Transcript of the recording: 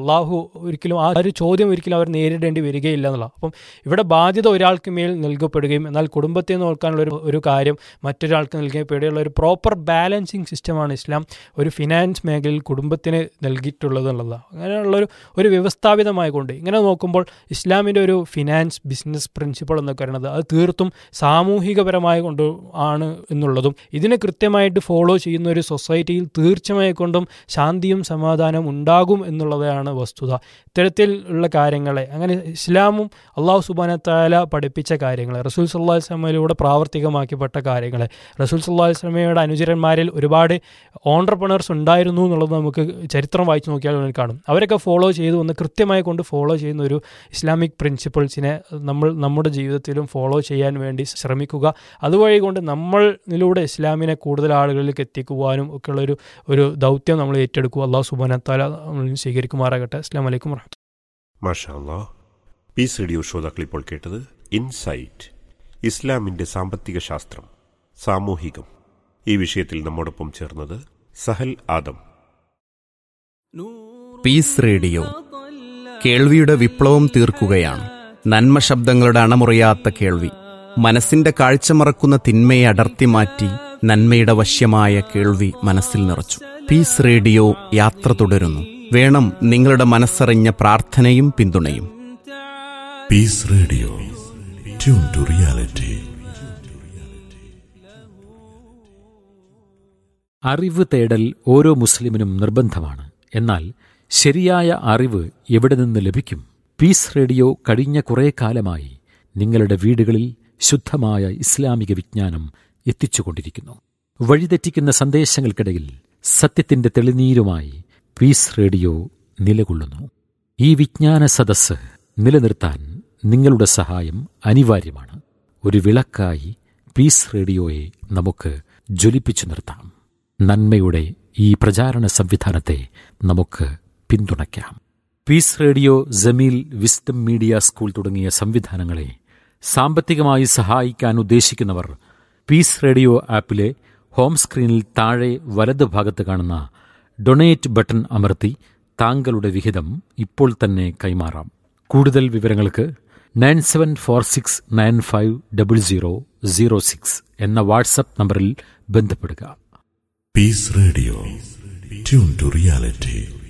അള്ളാഹു ഒരിക്കലും ആ ഒരു ചോദ്യം ഒരിക്കലും അവർ നേരിടേണ്ടി വരികയില്ല എന്നുള്ള അപ്പം ഇവിടെ ബാധ്യത ഒരാൾക്ക് മേൽ നൽകപ്പെടുകയും എന്നാൽ കുടുംബത്തെ നോക്കാനുള്ള ഒരു ഒരു കാര്യം മറ്റൊരാൾക്ക് നൽകപ്പെടുകയുള്ള ഒരു പ്രോപ്പർ ബാലൻസിങ് സിസ്റ്റമാണ് ഇസ്ലാം ഒരു ഫിനാൻസ് മേഖലയിൽ കുടുംബത്തിന് നൽകിയിട്ടുള്ളത് എന്നുള്ളതാണ് അങ്ങനെയുള്ളൊരു ഒരു വ്യവസ്ഥാപിതമായ കൊണ്ട് ഇങ്ങനെ നോക്കുമ്പോൾ ഇസ്ലാമിൻ്റെ ഒരു ഫിനാൻസ് ബിസിനസ് പ്രിൻസിപ്പിൾ എന്നൊക്കെ പറയുന്നത് അത് തീർത്തും സാമൂഹികപരമായ കൊണ്ട് ആണ് എന്നുള്ളതും ഇതിനെ കൃത്യമായിട്ട് ഫോളോ ചെയ്യുന്ന ഒരു സൊസൈറ്റിയിൽ തീർച്ചയായും കൊണ്ടും ശാന്തിയും സമാധാനവും ഉണ്ടാകും എന്നുള്ളതാണ് വസ്തുത ഇത്തരത്തിൽ ഉള്ള കാര്യങ്ങളെ അങ്ങനെ ഇസ്ലാമും അള്ളാഹു സുബാനത്താല പഠിപ്പിച്ച കാര്യങ്ങളെ റസൂൽ സല്ലാ വസ്ലമയിലൂടെ പ്രാവർത്തികമാക്കപ്പെട്ട കാര്യങ്ങളെ റസൂൽ സല്ലാ വസ്ലമയുടെ അനുചരന്മാരിൽ ഒരുപാട് ഓണ്ടർപ്രണേഴ്സ് ഉണ്ടായിരുന്നു എന്നുള്ളത് നമുക്ക് ചരിത്രം വായിച്ചു നോക്കിയാൽ നമുക്ക് കാണും അവരൊക്കെ ഫോളോ ചെയ്തു വന്ന് കൃത്യമായി കൊണ്ട് ഫോളോ ചെയ്യുന്ന ഒരു ഇസ്ലാമിക് പ്രിൻസിപ്പിൾസിനെ നമ്മൾ നമ്മുടെ ജീവിതത്തിലും ഫോളോ ചെയ്യാൻ വേണ്ടി ശ്രമിക്കുക അതുവഴി കൊണ്ട് നമ്മളിലൂടെ ഇസ്ലാമിനെ കൂടുതൽ ആളുകളിലേക്ക് എത്തിക്കുവാനും ഒക്കെയുള്ളൊരു ഒരു ദൗത്യം നമ്മൾ ഏറ്റെടുക്കുക അള്ളാഹു സുബാനത്താല നമ്മൾ സ്വീകരിക്കുമാറാകട്ടെ അസ്ലാം വലൈക്കും വറഹ്മത്തുള്ളാഹി. മാഷാ പീസ് റേഡിയോ ശ്രോതാക്കൾ ഇപ്പോൾ കേട്ടത് ഇൻസൈറ്റ് ഇസ്ലാമിന്റെ സാമ്പത്തിക ശാസ്ത്രം സാമൂഹികം ഈ വിഷയത്തിൽ നമ്മോടൊപ്പം ചേർന്നത് സഹൽ ആദം പീസ് റേഡിയോ കേൾവിയുടെ വിപ്ലവം തീർക്കുകയാണ് നന്മ ശബ്ദങ്ങളുടെ അണമുറിയാത്ത കേൾവി മനസ്സിന്റെ കാഴ്ച മറക്കുന്ന തിന്മയെ അടർത്തി മാറ്റി നന്മയുടെ വശ്യമായ കേൾവി മനസ്സിൽ നിറച്ചു പീസ് റേഡിയോ യാത്ര തുടരുന്നു വേണം നിങ്ങളുടെ മനസ്സറിഞ്ഞ പ്രാർത്ഥനയും പിന്തുണയും Peace Radio. Tune to reality. അറിവ് തേടൽ ഓരോ മുസ്ലിമിനും നിർബന്ധമാണ് എന്നാൽ ശരിയായ അറിവ് എവിടെ നിന്ന് ലഭിക്കും പീസ് റേഡിയോ കഴിഞ്ഞ കുറേ കാലമായി നിങ്ങളുടെ വീടുകളിൽ ശുദ്ധമായ ഇസ്ലാമിക വിജ്ഞാനം എത്തിച്ചുകൊണ്ടിരിക്കുന്നു വഴിതെറ്റിക്കുന്ന സന്ദേശങ്ങൾക്കിടയിൽ സത്യത്തിന്റെ തെളിനീരുമായി പീസ് റേഡിയോ നിലകൊള്ളുന്നു ഈ വിജ്ഞാന സദസ്സ് നിലനിർത്താൻ നിങ്ങളുടെ സഹായം അനിവാര്യമാണ് ഒരു വിളക്കായി പീസ് റേഡിയോയെ നമുക്ക് ജ്വലിപ്പിച്ചു നിർത്താം നന്മയുടെ ഈ പ്രചാരണ സംവിധാനത്തെ നമുക്ക് പിന്തുണയ്ക്കാം Peace radio Jamil Wisdom media school തുടങ്ങിയ സംവിധാനങ്ങളെ സാമ്പത്തികമായി സഹായിക്കാൻ ഉദ്ദേശിക്കുന്നവർ പീസ് റേഡിയോ ആപ്പിലെ ഹോം സ്ക്രീനിൽ താഴെ വലത് ഭാഗത്ത് കാണുന്ന ഡൊണേറ്റ് ബട്ടൺ അമർത്തി താങ്കളുടെ വിഹിതം ഇപ്പോൾ തന്നെ കൈമാറാം കൂടുതൽ വിവരങ്ങൾക്ക് nine seven four six nine five double zero zero six എന്ന വാട്സപ്പ് നമ്പറിൽ ബന്ധപ്പെടുക Peace Radio. Tune to reality.